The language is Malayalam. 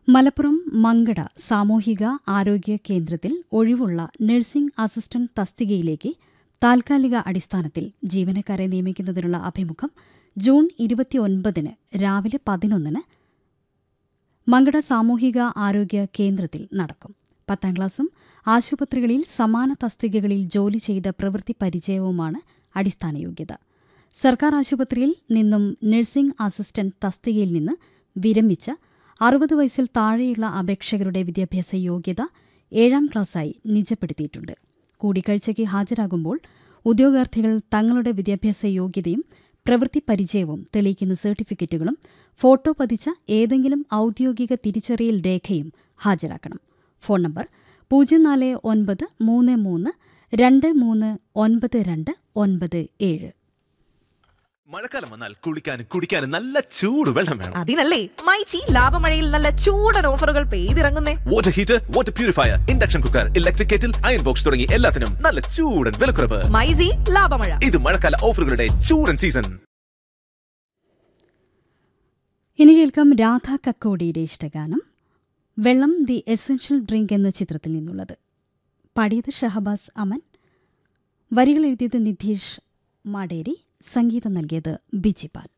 മലപ്പുറം മങ്കട സാമൂഹിക ആരോഗ്യ കേന്ദ്രത്തിൽ ഒഴിവുള്ള നഴ്സിംഗ് അസിസ്റ്റന്റ് തസ്തികയിലേക്ക് താൽക്കാലിക അടിസ്ഥാനത്തിൽ ജീവനക്കാരെ നിയമിക്കുന്നതിനുള്ള അഭിമുഖം ജൂൺ ഇരുപത്തിയൊൻപതിന് രാവിലെ പതിനൊന്നിന് മങ്കട സാമൂഹിക ആരോഗ്യ കേന്ദ്രത്തിൽ നടക്കും പത്താം ക്ലാസും ആശുപത്രികളിൽ സമാന തസ്തികകളിൽ ജോലി ചെയ്ത പ്രവൃത്തി പരിചയവുമാണ് അടിസ്ഥാന യോഗ്യത സർക്കാർ ആശുപത്രിയിൽ നിന്നും നഴ്സിംഗ് അസിസ്റ്റന്റ് തസ്തികയിൽ നിന്ന് വിരമിച്ച അറുപത് വയസ്സിൽ താഴെയുള്ള അപേക്ഷകരുടെ വിദ്യാഭ്യാസ യോഗ്യത ഏഴാം ക്ലാസ്സായി നിജപ്പെടുത്തിയിട്ടുണ്ട് കൂടിക്കാഴ്ചയ്ക്ക് ഹാജരാകുമ്പോൾ ഉദ്യോഗാർത്ഥികൾ തങ്ങളുടെ വിദ്യാഭ്യാസ യോഗ്യതയും പ്രവൃത്തി പരിചയവും തെളിയിക്കുന്ന സർട്ടിഫിക്കറ്റുകളും ഫോട്ടോ പതിച്ച ഏതെങ്കിലും ഔദ്യോഗിക തിരിച്ചറിയൽ രേഖയും ഹാജരാക്കണം ഫോൺ നമ്പർ പൂജ്യം നാല് ഒൻപത് മൂന്ന് മൂന്ന് രണ്ട് മൂന്ന് ഒൻപത് രണ്ട് ഒൻപത് ഏഴ് മഴക്കാലം വന്നാൽ കുളിക്കാനും കുടിക്കാനും നല്ല ചൂട് വെള്ളം വേണം അതിനല്ലേ മൈച്ചി ലാഭമഴയിൽ നല്ല ചൂടൻ ഓഫറുകൾ പെയ്തിറങ്ങുന്നേ water heater water purifier induction cooker electric kettle iron box തുടങ്ങി എല്ലാത്തിനും നല്ല ചൂടൻ വിലക്കുറവ് മൈജി ലാഭമഴ ഇത് മഴക്കാല ഓഫറുകളുടെ ചൂടൻ സീസൺ ഇനി കേൾക്കാം രാധ കക്കോടിയുടെ ഇഷ്ടഗാനം വെള്ളം ദി എസെൻഷ്യൽ ഡ്രിങ്ക് എന്ന ചിത്രത്തിൽ നിന്നുള്ളത് പാടിയത് ഷഹബാസ് അമൻ വരികൾ എഴുതിയത് നിധീഷ് മാടേരി സംഗീതം നൽകിയത് ബിജിപാൽ